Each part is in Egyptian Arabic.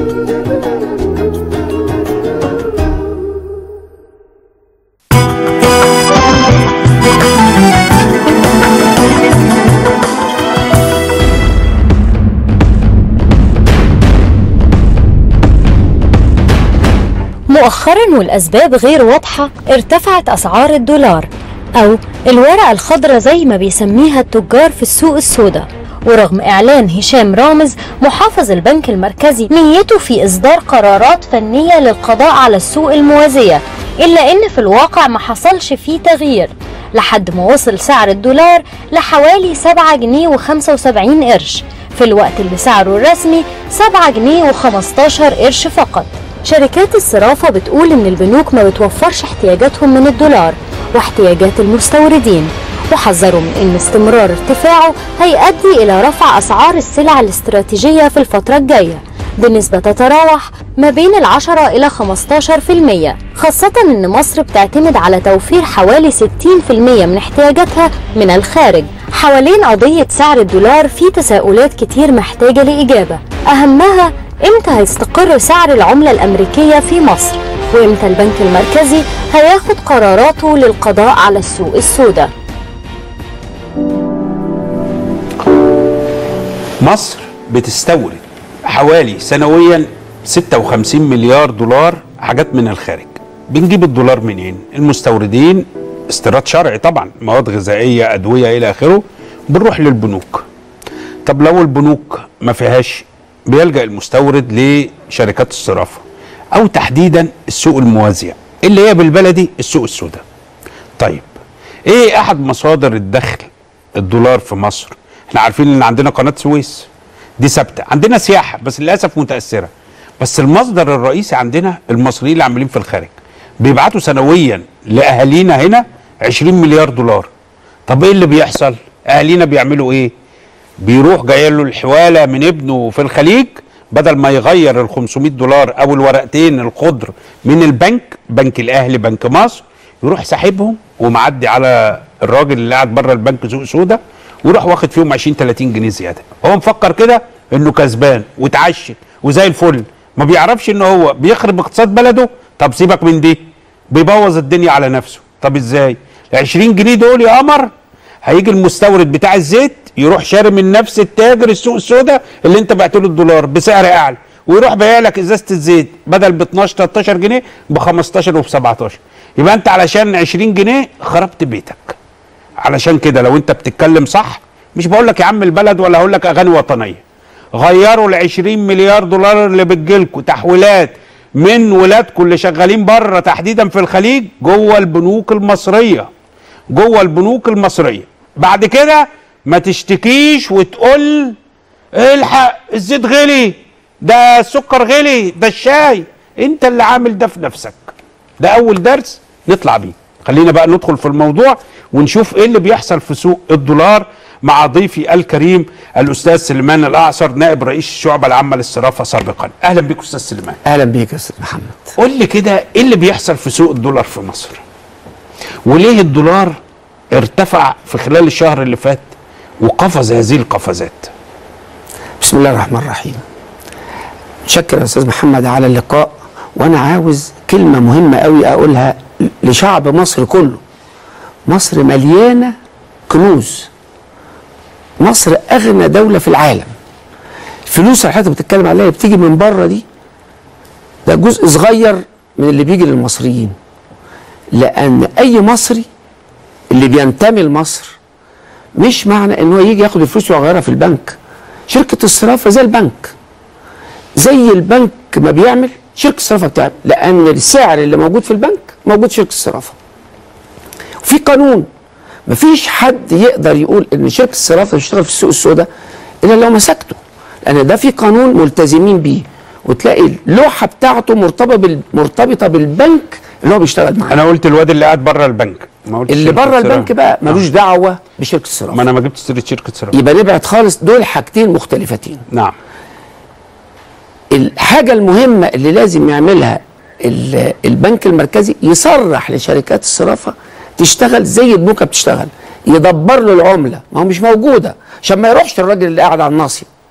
مؤخرا والأسباب غير واضحة ارتفعت أسعار الدولار أو الورقة الخضراء زي ما بيسميها التجار في السوق السوداء ورغم إعلان هشام رامز محافظ البنك المركزي نيته في إصدار قرارات فنية للقضاء على السوق الموازية إلا إن في الواقع ما حصلش فيه تغيير لحد ما وصل سعر الدولار لحوالي 7 جنيه و75 قرش في الوقت اللي سعره الرسمي 7 جنيه و15 قرش فقط شركات الصرافة بتقول إن البنوك ما بتوفرش احتياجاتهم من الدولار واحتياجات المستوردين وحذروا من إن استمرار ارتفاعه هيؤدي إلى رفع أسعار السلع الاستراتيجية في الفترة الجاية بنسبة تتراوح ما بين العشرة إلى 15% خاصة إن مصر بتعتمد على توفير حوالي 60% من احتياجاتها من الخارج حوالين قضية سعر الدولار في تساؤلات كتير محتاجة لإجابة أهمها إمتى هيستقر سعر العملة الأمريكية في مصر وإمتى البنك المركزي هياخد قراراته للقضاء على السوق السوداء مصر بتستورد حوالي سنويا 56 مليار دولار حاجات من الخارج بنجيب الدولار منين المستوردين استيراد شرعي طبعا مواد غذائيه ادويه الى اخره بنروح للبنوك طب لو البنوك ما فيهاش بيلجا المستورد لشركات الصرافه او تحديدا السوق الموازيه اللي هي بالبلدي السوق السوداء طيب ايه احد مصادر الدخل الدولار في مصر احنا عارفين ان عندنا قناه سويس دي ثابته عندنا سياحه بس للاسف متاثره بس المصدر الرئيسي عندنا المصريين اللي عاملين في الخارج بيبعتوا سنويا لاهالينا هنا 20 مليار دولار طب ايه اللي بيحصل اهالينا بيعملوا ايه بيروح جاي له الحواله من ابنه في الخليج بدل ما يغير ال 500 دولار او الورقتين الخضر من البنك بنك الاهلي بنك مصر يروح ساحبهم ومعدي على الراجل اللي قاعد بره البنك سوق سودا ويروح واخد فيهم 20 30 جنيه زياده هو مفكر كده انه كسبان وتعشت وزي الفل ما بيعرفش ان هو بيخرب اقتصاد بلده طب سيبك من دي بيبوظ الدنيا على نفسه طب ازاي ال 20 جنيه دول يا قمر هيجي المستورد بتاع الزيت يروح شاري من نفس التاجر السوق السوداء اللي انت بعت له الدولار بسعر اعلى ويروح بايع لك ازازه الزيت بدل ب 12 13 جنيه ب 15 وب 17 يبقى انت علشان 20 جنيه خربت بيتك علشان كده لو انت بتتكلم صح مش بقول لك يا عم البلد ولا هقول لك اغاني وطنيه غيروا ال 20 مليار دولار اللي بتجيلكوا تحويلات من ولادكم اللي شغالين بره تحديدا في الخليج جوه البنوك المصريه جوه البنوك المصريه بعد كده ما تشتكيش وتقول الحق الزيت غلي ده السكر غلي ده الشاي انت اللي عامل ده في نفسك ده اول درس نطلع بيه خلينا بقى ندخل في الموضوع ونشوف ايه اللي بيحصل في سوق الدولار مع ضيفي الكريم الاستاذ سليمان الاعصر نائب رئيس الشعبه العامه للصرافه سابقا اهلا بيك استاذ سليمان اهلا بيك يا استاذ محمد قول لي كده ايه اللي بيحصل في سوق الدولار في مصر وليه الدولار ارتفع في خلال الشهر اللي فات وقفز هذه القفزات بسم الله الرحمن الرحيم شكرا يا استاذ محمد على اللقاء وانا عاوز كلمه مهمه قوي اقولها لشعب مصر كله مصر مليانه كنوز مصر اغنى دوله في العالم الفلوس اللي حضرتك بتتكلم عليها بتيجي من بره دي ده جزء صغير من اللي بيجي للمصريين لان اي مصري اللي بينتمي لمصر مش معنى ان هو يجي ياخد الفلوس ويغيرها في البنك شركه الصرافه زي البنك زي البنك ما بيعمل شركه الصرافه بتعمل لان السعر اللي موجود في البنك موجود في شركه الصرافه وفي قانون مفيش حد يقدر يقول ان شركه الصرافه تشتغل في السوق السوداء الا لو مسكته لان ده في قانون ملتزمين بيه وتلاقي اللوحه بتاعته مرتبطه بال... مرتبطه بالبنك اللي هو بيشتغل معاه انا قلت الواد اللي قاعد بره البنك ما قلتش اللي شركة بره الصرافة. البنك بقى ملوش آه. دعوه بشركه الصرافه ما انا ما جبت سيره شركه صرافه يبقى نبعد خالص دول حاجتين مختلفتين نعم الحاجة المهمة اللي لازم يعملها ال- البنك المركزي يصرح لشركات الصرافة تشتغل زي البنوك بتشتغل يدبر له العملة ما هو مش موجودة عشان ما يروحش الراجل اللي قاعد على الناصية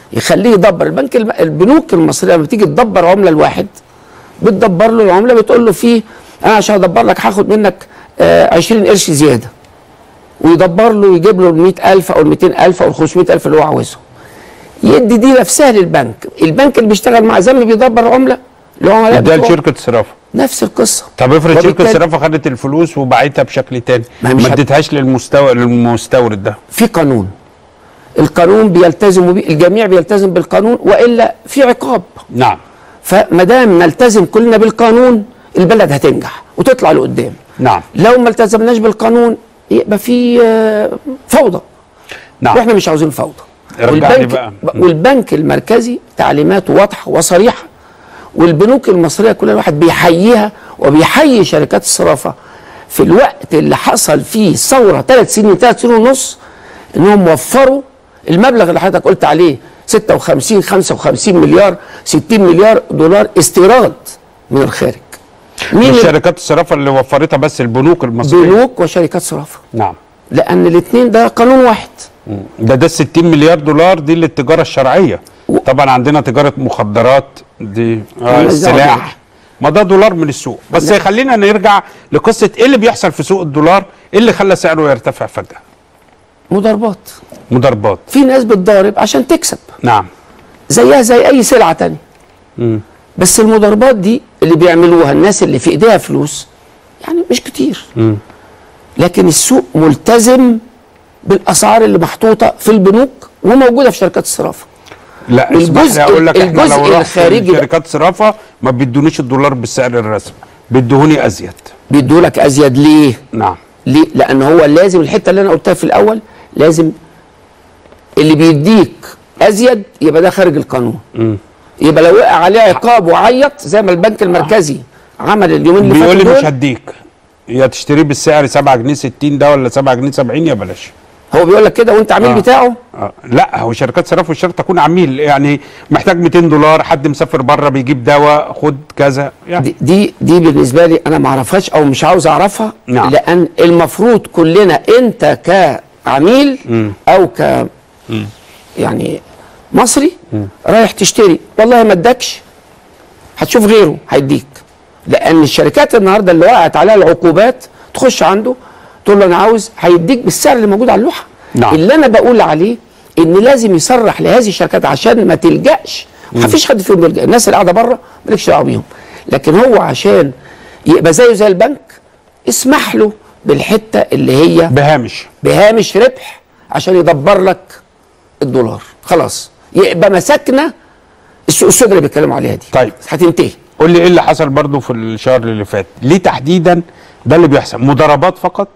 يخليه يدبر البنك الم... البنوك المصريه لما بتيجي تدبر عمله لواحد بتدبر له العمله بتقول له في انا عشان ادبر لك هاخد منك آه 20 قرش زياده ويدبر له ويجيب له ال 100000 او ال 200000 او ال 500000 اللي هو عاوزهم يدي دي نفسها للبنك البنك اللي بيشتغل مع زي ما بيدبر عمله العملاء ده بتوعه لشركه صرافه نفس القصه طب افرض شركه وبالتالي صرافه خدت الفلوس وباعتها بشكل تاني ما هي مش ما هت- اديتهاش للمستوى للمستورد ده في قانون القانون بيلتزم بيه الجميع بيلتزم بالقانون والا في عقاب نعم فما دام نلتزم كلنا بالقانون البلد هتنجح وتطلع لقدام نعم لو ما التزمناش بالقانون يبقى في آه، فوضى نعم واحنا مش عاوزين فوضى رجعني بقى. والبنك المركزي تعليماته واضحه وصريحه والبنوك المصريه كل الواحد بيحييها وبيحيي شركات الصرافه في الوقت اللي حصل فيه ثوره ثلاث سنين ثلاث سنين ونص انهم وفروا المبلغ اللي حضرتك قلت عليه 56 55 مليار 60 مليار دولار استيراد من الخارج مين مش شركات الصرافه اللي وفرتها بس البنوك المصريه بنوك وشركات صرافه نعم لان الاثنين ده قانون واحد ده ده 60 مليار دولار دي للتجاره الشرعيه و- طبعا عندنا تجاره مخدرات دي آه مالناش دعوة السلاح بيها. ما ده دولار من السوق بس لا. خلينا نرجع لقصه ايه اللي بيحصل في سوق الدولار ايه اللي خلى سعره يرتفع فجاه مضاربات مضاربات في ناس بتضارب عشان تكسب نعم زيها زي اي سلعه تانية مم. بس المضاربات دي اللي بيعملوها الناس اللي في ايديها فلوس يعني مش كتير مم. لكن السوق ملتزم بالاسعار اللي محطوطه في البنوك وموجوده في شركات الصرافه لا الجزء- اسمح لي اقول لك احنا الجزء لو رحت الخارجي ده- شركات صرافه ما بيدونيش الدولار بالسعر الرسمي بيدوهوني ازيد بيدوا لك ازيد ليه؟ نعم ليه؟ لان هو لازم الحته اللي انا قلتها في الاول لازم اللي بيديك ازيد يبقى ده خارج القانون مم. يبقى لو وقع عليه عقاب وعيط زي ما البنك المركزي عمل اليومين اللي بيقول لي فاتوا مش دول هديك يا تشتريه بالسعر 7 جنيه 60 ده ولا 7 جنيه 70 يا بلاش هو بيقول لك كده وانت عميل آه. بتاعه آه. لا هو شركات صرافه مش شرط اكون عميل يعني محتاج 200 دولار حد مسافر بره بيجيب دواء خد كذا يعني دي دي, دي بالنسبه لي انا ما اعرفهاش او مش عاوز اعرفها نعم. لان المفروض كلنا انت كعميل مم. او ك يعني مصري رايح تشتري والله ما ادكش هتشوف غيره هيديك لان الشركات النهارده اللي وقعت عليها العقوبات تخش عنده تقول له انا عاوز هيديك بالسعر اللي موجود على اللوحه نعم. اللي انا بقول عليه ان لازم يصرح لهذه الشركات عشان ما تلجاش ما فيش حد فيهم بيلجا الناس اللي قاعده بره مالكش دعوه بيهم لكن هو عشان يبقى زيه زي البنك اسمح له بالحته اللي هي بهامش بهامش ربح عشان يدبر لك الدولار خلاص يبقى مسكنا السوق السوداء اللي بيتكلموا عليها دي طيب. هتنتهي قول لي ايه اللي حصل برضو في الشهر اللي فات ليه تحديدا ده اللي بيحصل مضاربات فقط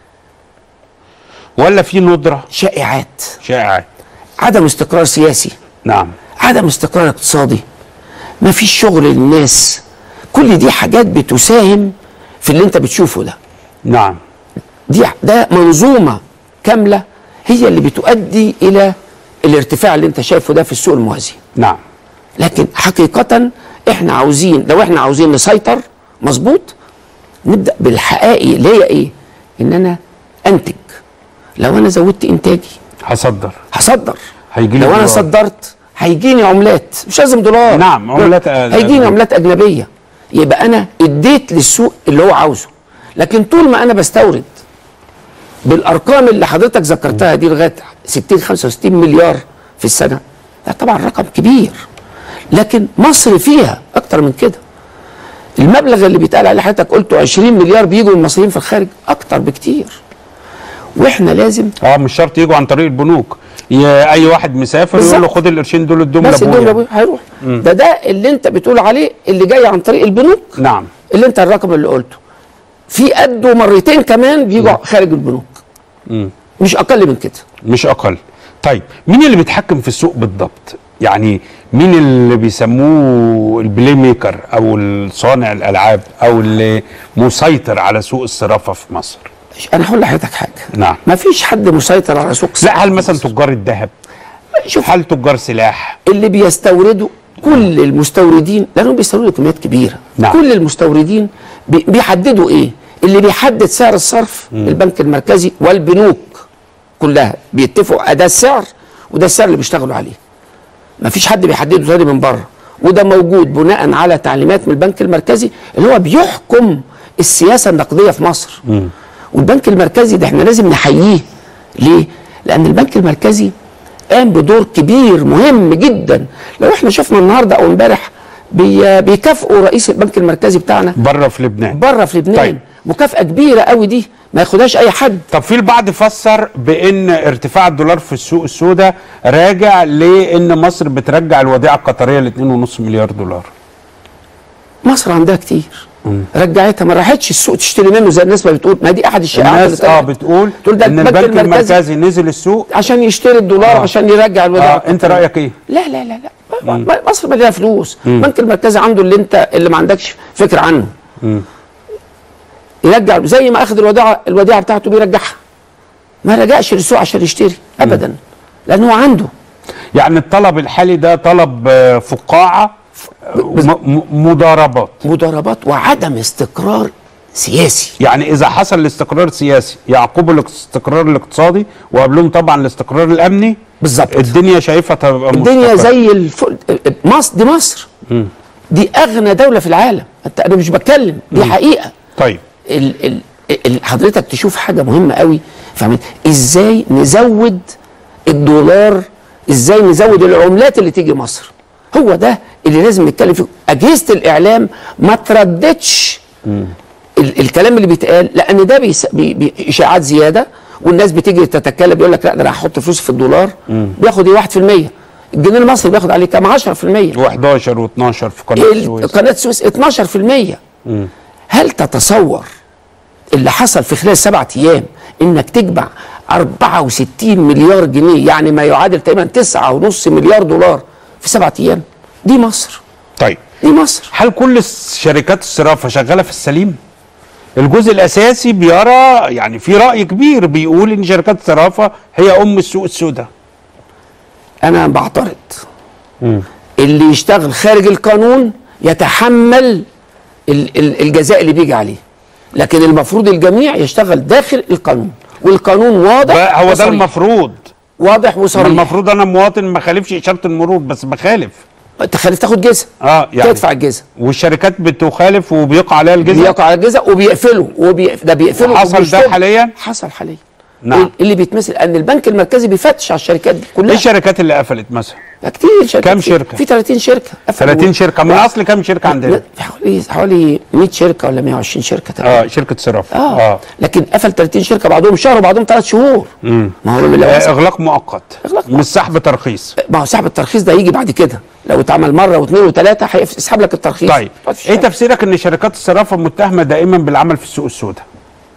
ولا في ندره شائعات شائعات عدم استقرار سياسي نعم عدم استقرار اقتصادي ما فيش شغل للناس كل دي حاجات بتساهم في اللي انت بتشوفه ده نعم دي ده منظومه كامله هي اللي بتؤدي الى الارتفاع اللي انت شايفه ده في السوق الموازي نعم لكن حقيقة احنا عاوزين لو احنا عاوزين نسيطر مظبوط نبدأ بالحقائق اللي هي ايه؟ ان انا انتج لو انا زودت انتاجي هصدر هصدر هيجي لي لو انا دولار. صدرت هيجيني عملات مش لازم دولار نعم، عملات- هيجيني عملات اجنبيه يبقى انا اديت للسوق اللي هو عاوزه لكن طول ما انا بستورد بالارقام اللي حضرتك ذكرتها دي لغايه 60 65 مليار في السنه ده طبعا رقم كبير لكن مصر فيها اكتر من كده المبلغ اللي بيتقال عليه حضرتك قلته 20 مليار بيجوا من المصريين في الخارج اكتر بكتير واحنا لازم اه مش شرط يجوا عن طريق البنوك ي- اي واحد مسافر يقول له بالظبط. خد القرشين دول ادهم بس الدول لابويا هيروح ده ده اللي انت بتقول عليه اللي جاي عن طريق البنوك نعم اللي انت الرقم اللي قلته في قده مرتين كمان بيجوا خارج البنوك مم. مش اقل من كده مش اقل طيب مين اللي بيتحكم في السوق بالضبط يعني مين اللي بيسموه البلاي ميكر او صانع الالعاب او اللي مسيطر على سوق الصرافه في مصر انا هقول لحضرتك حاجه نعم ما فيش حد مسيطر على سوق لا هل مثلا تجار الذهب شوف هل تجار سلاح اللي بيستوردوا كل المستوردين لانهم بيستوردوا كميات كبيره نعم. كل المستوردين بي- بيحددوا ايه اللي بيحدد سعر الصرف البنك المركزي والبنوك كلها بيتفقوا ده السعر وده السعر اللي بيشتغلوا عليه ما فيش حد بيحدده تاني من بره وده موجود بناء على تعليمات من البنك المركزي اللي هو بيحكم السياسه النقديه في مصر والبنك المركزي ده احنا لازم نحييه ليه لان البنك المركزي قام بدور كبير مهم جدا لو احنا شفنا النهارده او امبارح بي بيكافئوا رئيس البنك المركزي بتاعنا بره في لبنان بره في لبنان طيب. مكافاه كبيره قوي دي ما ياخدهاش اي حد طب في البعض فسر بان ارتفاع الدولار في السوق السوداء راجع لان مصر بترجع الوديعه القطريه ل 2.5 مليار دولار مصر عندها كتير رجعتها ما راحتش السوق تشتري منه زي الناس ما بتقول ما دي احد الشائعات الناس اللي اه طلعت. بتقول تقول ده ان البنك البنك المركزي المركزي نزل السوق عشان يشتري الدولار آه. عشان يرجع الودائع اه انت رايك ايه؟ لا لا لا لا ما- ما- مصر مليانه فلوس البنك المركزي عنده اللي انت اللي ما عندكش فكره عنه يرجع زي ما اخذ الوديعه الوديعه بتاعته بيرجعها ما رجعش للسوق عشان يشتري ابدا لان هو عنده يعني الطلب الحالي ده طلب آه، فقاعه آه، م- م- مضاربات مضاربات وعدم استقرار سياسي يعني اذا حصل الاستقرار السياسي يعقبه الاستقرار الاقتصادي وقبلهم طبعا الاستقرار الامني بالظبط الدنيا شايفها تبقى الدنيا مستقرة. زي الفل مصر دي مصر دي اغنى دوله في العالم انت انا مش بتكلم دي حقيقه طيب ال ال ال حضرتك تشوف حاجه مهمه قوي فاهمين ازاي نزود الدولار ازاي نزود العملات اللي تيجي مصر هو ده اللي لازم نتكلم فيه اجهزه الاعلام ما ترددش ال الكلام اللي بيتقال لان ده بيس بي بي اشاعات زياده والناس بتيجي تتكلم يقول لك لا ده انا هحط فلوس في الدولار بياخد ايه 1% الجنيه المصري بياخد عليه كام 10% و11 و12 في قناه ال- السويس قناه السويس 12% هل تتصور اللي حصل في خلال سبعة ايام انك تجمع 64 مليار جنيه يعني ما يعادل تقريبا 9.5 مليار دولار في سبعة ايام دي مصر طيب دي مصر هل كل شركات الصرافه شغاله في السليم؟ الجزء الاساسي بيرى يعني في راي كبير بيقول ان شركات الصرافه هي ام السوق السوداء انا بعترض اللي يشتغل خارج القانون يتحمل ال- ال- الجزاء اللي بيجي عليه لكن المفروض الجميع يشتغل داخل القانون والقانون واضح بقى هو ده وصريح. المفروض واضح ما وصريح المفروض انا مواطن ما خالفش اشاره المرور بس بخالف تخلي تاخد جزء اه يعني تدفع الجزء والشركات بتخالف وبيقع عليها الجزء بيقع على الجزء وبيقفلوا وبيقف ده بيقفلوا حصل ده وبيشتموا. حاليا؟ حصل حاليا نعم. اللي بيتمثل ان البنك المركزي بيفتش على الشركات دي ايه كلها الشركات اللي قفلت مثلا؟ كتير شركات كام كتير. شركة؟ في 30 شركه قفلوا. 30 شركه من اصل كام شركه عندنا؟ في حوالي حوالي 100 شركه ولا 120 شركه تقريبا اه شركه صرافه اه, اه لكن قفل 30 شركه بعضهم شهر وبعضهم ثلاث شهور ما هو من آه، الأول- اغلاق مؤقت إغلاق مش سحب ترخيص ما هو سحب الترخيص ده يجي بعد كده لو اتعمل مره واثنين وثلاثه هيسحب لك الترخيص طيب تقعد في ايه الشارع. تفسيرك ان شركات الصرافه متهمه دائما بالعمل في السوق السوداء؟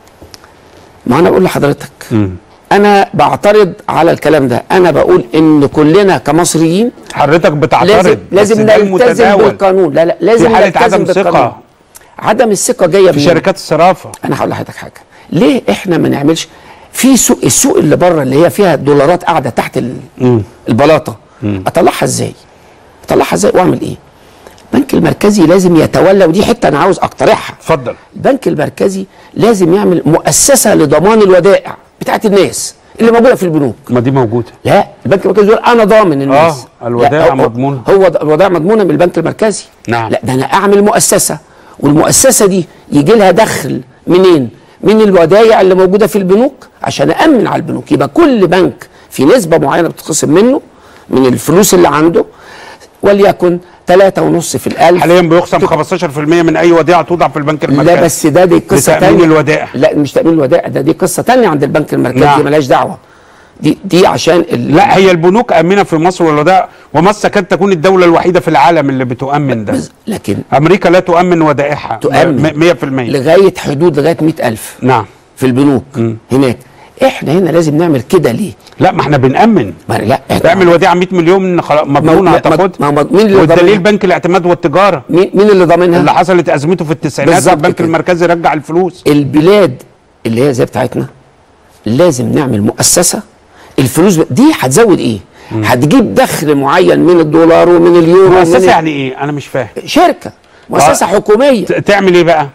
ما انا بقول لحضرتك انا بعترض على الكلام ده انا بقول ان كلنا كمصريين حضرتك بتعترض لازم بس لازم ده نلتزم المتداول. بالقانون لا لا لازم في حاله نلتزم عدم بالقانون. ثقه عدم الثقه جايه في من شركات الصرافه انا هقول لحضرتك حاجه ليه احنا ما نعملش في سوق السوق اللي بره اللي هي فيها دولارات قاعده تحت ال- البلاطه اطلعها ازاي اطلعها ازاي واعمل ايه البنك المركزي لازم يتولى ودي حته انا عاوز اقترحها اتفضل البنك المركزي لازم يعمل مؤسسه لضمان الودائع بتاعت الناس اللي موجوده في البنوك ما دي موجوده لا البنك المركزي يقول انا ضامن الناس آه، الودائع لا، هو- مضمونة. هو د- الودائع مضمونه من البنك المركزي نعم. لا ده انا اعمل مؤسسه والمؤسسه دي يجي لها دخل منين من الودائع اللي موجوده في البنوك عشان امن على البنوك يبقى كل بنك في نسبه معينه بتتخصم منه من الفلوس اللي عنده وليكن 3.5 في الألف حاليا بيخصم 15% من اي وديعه توضع في البنك المركزي لا بس ده دي قصه لتأمين تانية الودائع. لا مش تامين الودائع ده دي قصه تانية عند البنك المركزي نعم. ملهاش دعوه دي دي عشان ال- لا هي البنوك امنه في مصر والودائع ومصر تكاد تكون الدوله الوحيده في العالم اللي بتؤمن ده بس- لكن امريكا لا تؤمن ودائعها تؤمن. 100% لغايه حدود لغايه 100000 نعم في البنوك هناك احنا هنا لازم نعمل كده ليه؟ لا ما احنا بنأمن ما لا احنا تعمل وديعه 100 مليون خلاص مضمونه ما- ما- هتاخدها ما- ما- مين اللي والدليل ضامنها؟ بنك الاعتماد والتجاره مين مين اللي ضامنها؟ اللي حصلت ازمته في التسعينات بالظبط البنك كده. المركزي رجع الفلوس البلاد اللي هي زي بتاعتنا لازم نعمل مؤسسه الفلوس ب- دي هتزود ايه؟ هتجيب دخل معين من الدولار ومن اليورو ومن مؤسسه ال- يعني ايه انا مش فاهم شركه مؤسسه آه. حكوميه ت- تعمل ايه بقى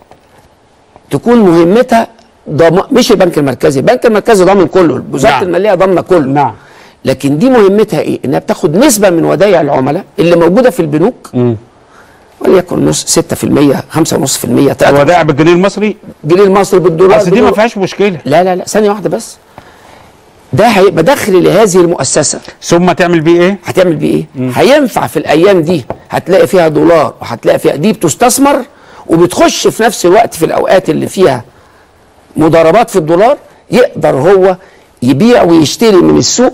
تكون مهمتها ضم... مش البنك المركزي البنك المركزي ضامن كله وزاره نعم. الماليه ضامنه كله نعم لكن دي مهمتها ايه انها بتاخد نسبه من ودايع العملاء اللي موجوده في البنوك وليكن نص 6% 5.5% 3 الودائع بالجنيه المصري جنيه المصري بالدولار اصل دي ما بالدولار. فيهاش مشكله لا لا لا ثانيه واحده بس ده هيبقى دخل لهذه المؤسسه ثم تعمل بيه ايه؟ هتعمل بيه ايه؟ هينفع في الايام دي هتلاقي فيها دولار وهتلاقي فيها دي بتستثمر وبتخش في نفس الوقت في الاوقات اللي فيها مضاربات في الدولار يقدر هو يبيع ويشتري من السوق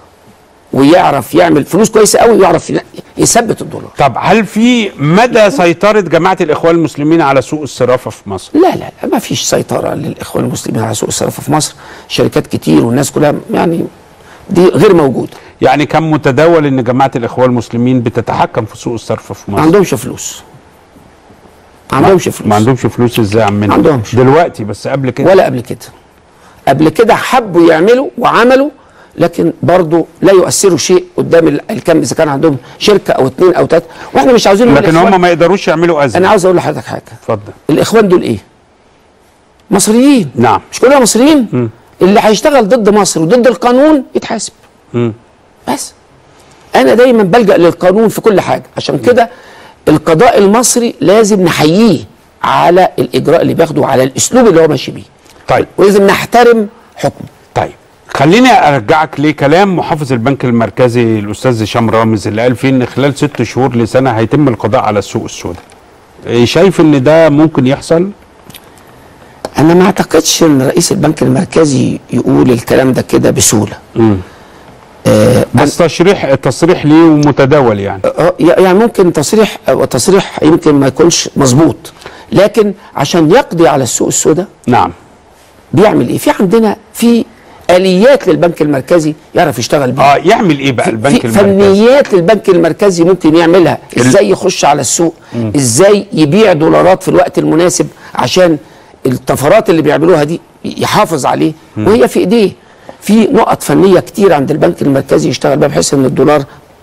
ويعرف يعمل فلوس كويسه قوي ويعرف ي- يثبت الدولار طب هل في مدى سيطره جماعه الاخوان المسلمين على سوق الصرافه في مصر؟ لا لا لا ما فيش سيطره للاخوان المسلمين على سوق الصرافه في مصر شركات كتير والناس كلها يعني دي غير موجوده يعني كان متداول ان جماعه الاخوان المسلمين بتتحكم في سوق الصرف في ما مصر عندهمش فلوس ما عندهمش فلوس ما عندهمش فلوس ازاي يا عمنا؟ ما عندهمش. دلوقتي بس قبل كده ولا قبل كده قبل كده حبوا يعملوا وعملوا لكن برضه لا يؤثروا شيء قدام ال- الكم اذا كان عندهم شركه او اثنين او ثلاثه واحنا مش عاوزين نقول لكن الإخوان- هم ما يقدروش يعملوا ازمه انا عاوز اقول لحضرتك حاجه اتفضل الاخوان دول ايه؟ مصريين نعم مش كلنا مصريين اللي هيشتغل ضد مصر وضد القانون يتحاسب مم. بس انا دايما بلجا للقانون في كل حاجه عشان كده القضاء المصري لازم نحييه على الاجراء اللي بياخده على الاسلوب اللي هو ماشي بيه طيب ولازم نحترم حكمه طيب خليني ارجعك لكلام محافظ البنك المركزي الاستاذ هشام رامز اللي قال فيه ان خلال ست شهور لسنه هيتم القضاء على السوق السوداء إيه شايف ان ده ممكن يحصل انا ما اعتقدش ان رئيس البنك المركزي يقول الكلام ده كده بسهوله آه بس تصريح تصريح ليه ومتداول يعني آه، يعني ممكن تصريح وتصريح يمكن ما يكونش مظبوط لكن عشان يقضي على السوق السوداء نعم بيعمل ايه في عندنا في اليات للبنك المركزي يعرف يشتغل بيها اه يعمل ايه بقى البنك في المركزي فنيات للبنك المركزي ممكن يعملها ازاي يخش على السوق ازاي يبيع دولارات في الوقت المناسب عشان الطفرات اللي بيعملوها دي يحافظ عليه وهي في ايديه في نقط فنيه كتير عند البنك المركزي يشتغل بيها بحيث ان الدولار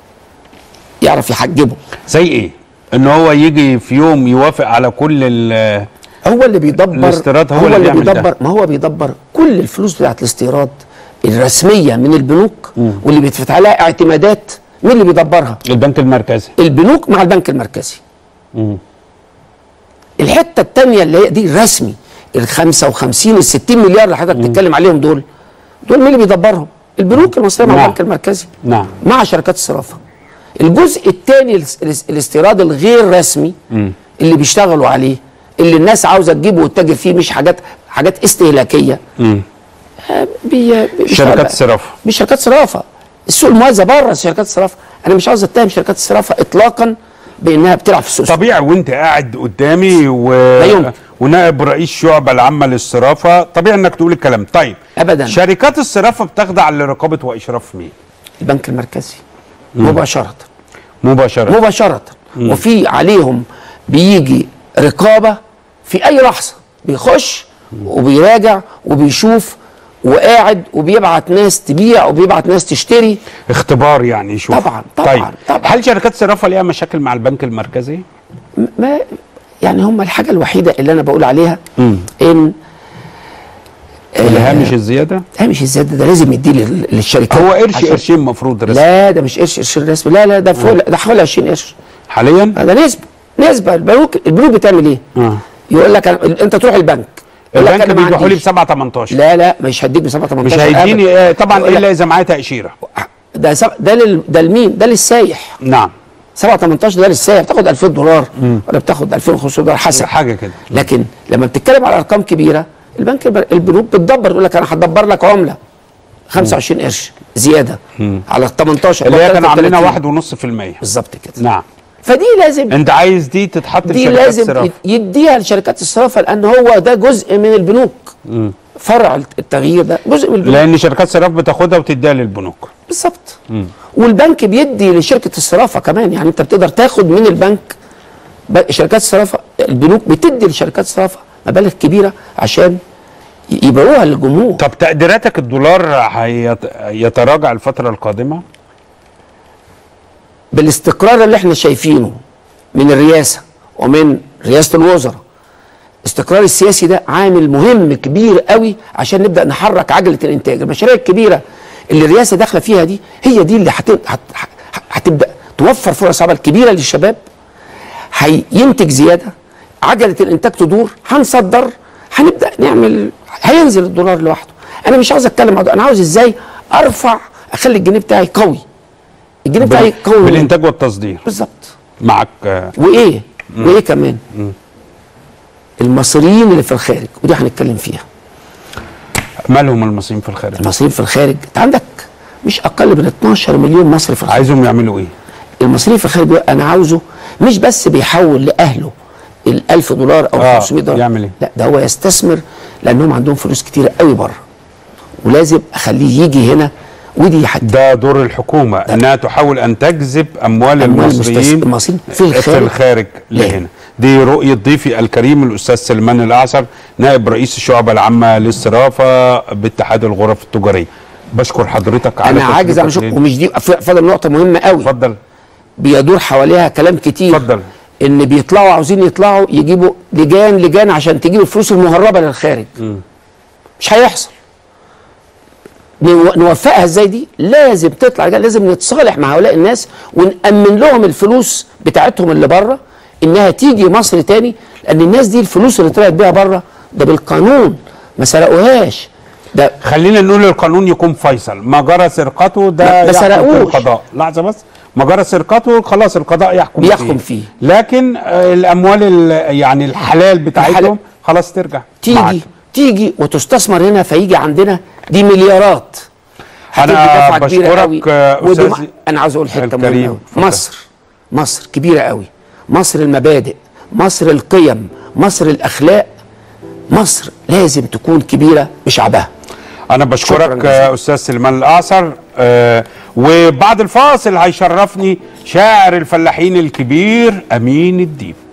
يعرف يحجبه زي ايه ان هو يجي في يوم يوافق على كل ال هو اللي بيدبر الاستيراد هو هو اللي اللي بيعمل ده. بيدبر ما هو بيدبر كل الفلوس بتاعت الاستيراد الرسميه من البنوك واللي بيتفتح عليها اعتمادات مين اللي بيدبرها؟ البنك المركزي البنوك مع البنك المركزي الحته الثانيه اللي هي دي رسمي ال 55 ال 60 مليار اللي حضرتك بتتكلم عليهم دول دول مين اللي بيدبرهم؟ البنوك المصريه مع نعم. البنك المركزي نعم مع شركات الصرافه الجزء الثاني الاستيراد الغير رسمي اللي بيشتغلوا عليه اللي الناس عاوزه تجيبه وتتاجر فيه مش حاجات حاجات استهلاكيه مم. آه، بي بيشتغل شركات بقى. الصرافه مش شركات صرافه السوق الموازي بره شركات الصرافه انا مش عاوز اتهم شركات الصرافه اطلاقا بانها بتلعب في السوق طبيعي وانت قاعد قدامي و... لا يمكن. ونائب رئيس شعبة العامة للصرافة طبيعي انك تقول الكلام طيب ابدا شركات الصرافة بتخضع لرقابة واشراف مين البنك المركزي مباشره مباشرة مباشره وفي عليهم بيجي رقابه في اي لحظه بيخش وبيراجع وبيشوف وقاعد وبيبعت ناس تبيع وبيبعت ناس تشتري اختبار يعني يشوف طبعاً، طبعاً، طيب طبعاً. هل شركات الصرافة ليها مشاكل مع البنك المركزي؟ ما يعني هم الحاجه الوحيده اللي انا بقول عليها مم. ان الهامش الزيادة؟ هامش الزياده ده لازم يديه لل- للشركات هو قرش عشان- قرشين المفروض رسمي لا ده مش قرش قرش رسمي لا لا ده فوق ده حوالي 20 قرش حاليا؟ ده نسبه نسبه البنوك البنوك بتعمل ايه؟ اه يقول لك أنا- انت تروح البنك يقول لك البنك أنا ما بيبيعوا لي ب عنديش. 7 18 لا لا مش هديك ب 7 18 مش هيديني أبداً. آه، طبعا يقول لك الا اذا معايا تاشيره ده سب... ده لل... ده لمين؟ ده للسايح نعم 7 18 ده للسايح بتاخد 2000 دولار ولا بتاخد 2500 دولار حسب حاجه كده لكن لما بتتكلم على ارقام كبيره البنك الب- البنوك بتدبر تقول لك انا هدبر لك عمله 25 قرش زياده على ال 18 اللي هي كانوا 33. عاملينها 1.5% بالظبط كده نعم فدي لازم انت عايز دي تتحط في دي شركات لازم الصرافه يد- يديها لشركات الصرافه لان هو ده جزء من البنوك فرع التغيير ده جزء من البنوك لان شركات الصرافه بتاخدها وتديها للبنوك بالظبط والبنك بيدي لشركه الصرافه كمان يعني انت بتقدر تاخد من البنك ب- شركات الصرافه البنوك بتدي لشركات الصرافه مبالغ كبيره عشان ي- يبيعوها للجمهور طب تقديراتك الدولار هيت- يتراجع الفتره القادمه بالاستقرار اللي احنا شايفينه من الرئاسه ومن رئاسه الوزراء الاستقرار السياسي ده عامل مهم كبير قوي عشان نبدا نحرك عجله الانتاج المشاريع الكبيره اللي الرئاسه داخله فيها دي هي دي اللي هت- هت- هت- هتبدا توفر فرص عمل كبيره للشباب هينتج زياده عجله الانتاج تدور هنصدر هنبدا نعمل هينزل الدولار لوحده انا مش عاوز اتكلم عن- انا عاوز ازاي ارفع اخلي الجنيه بتاعي قوي الجنيه بتاعي بال- قوي بالانتاج والتصدير بالظبط معك آه، وايه وايه كمان المصريين اللي في الخارج ودي هنتكلم فيها مالهم المصريين في الخارج المصريين في الخارج انت عندك مش اقل من 12 مليون مصري في الخارج عايزهم يعملوا ايه المصريين في الخارج دول انا عاوزه مش بس بيحول لاهله ال 1000 دولار او آه، 500 دولار يعمل إيه؟ لا ده هو يستثمر لانهم عندهم فلوس كتيره قوي بره ولازم اخليه يجي هنا ودي حتى ده دور الحكومة انها تحاول ان تجذب اموال أموال المصريين المستث- المصريين في الخارج. في الخارج ليه؟ لهنا دي رؤية ضيفي الكريم الاستاذ سلمان الاعصر نائب رئيس الشعبة العامة للصرافة باتحاد الغرف التجارية بشكر حضرتك على انا عاجز اعمل تشريفك شغل لينا. ومش دي ف- فاضل نقطه مهمه قوي اتفضل بيدور حواليها كلام كتير اتفضل. ان بيطلعوا عاوزين يطلعوا يجيبوا لجان لجان عشان تجيب الفلوس المهربه للخارج مش هيحصل نو- نوفقها ازاي دي لازم تطلع لجان لازم نتصالح مع هؤلاء الناس ونأمن لهم الفلوس بتاعتهم اللي بره انها تيجي مصر تاني لان الناس دي الفلوس اللي طلعت بيها بره ده بالقانون ما سرقوهاش ده خلينا نقول القانون يكون فيصل ما جرى سرقته ده ما- ما يحكم في سرقوش. القضاء لحظه بس ما جرى سرقته خلاص القضاء يحكم بيحكم فيه. لكن آه، الاموال ال- يعني الحلال بتاعتهم الحلال. خلاص ترجع تيجي معاك. تيجي وتستثمر هنا فيجي عندنا دي مليارات هتدي أنا دفعة كبيرة بشكرك، قوي. آه، ودي أستاذي انا عاوز اقول حته الكريم. مهمه قوي اتفضل. مصر مصر كبيره قوي مصر المبادئ مصر القيم مصر الاخلاق مصر لازم تكون كبيره بشعبها انا شكراً بشكرك جزيلاً. آه، استاذ سليمان الاعصر آه، وبعد الفاصل هيشرفني شاعر الفلاحين الكبير امين الديب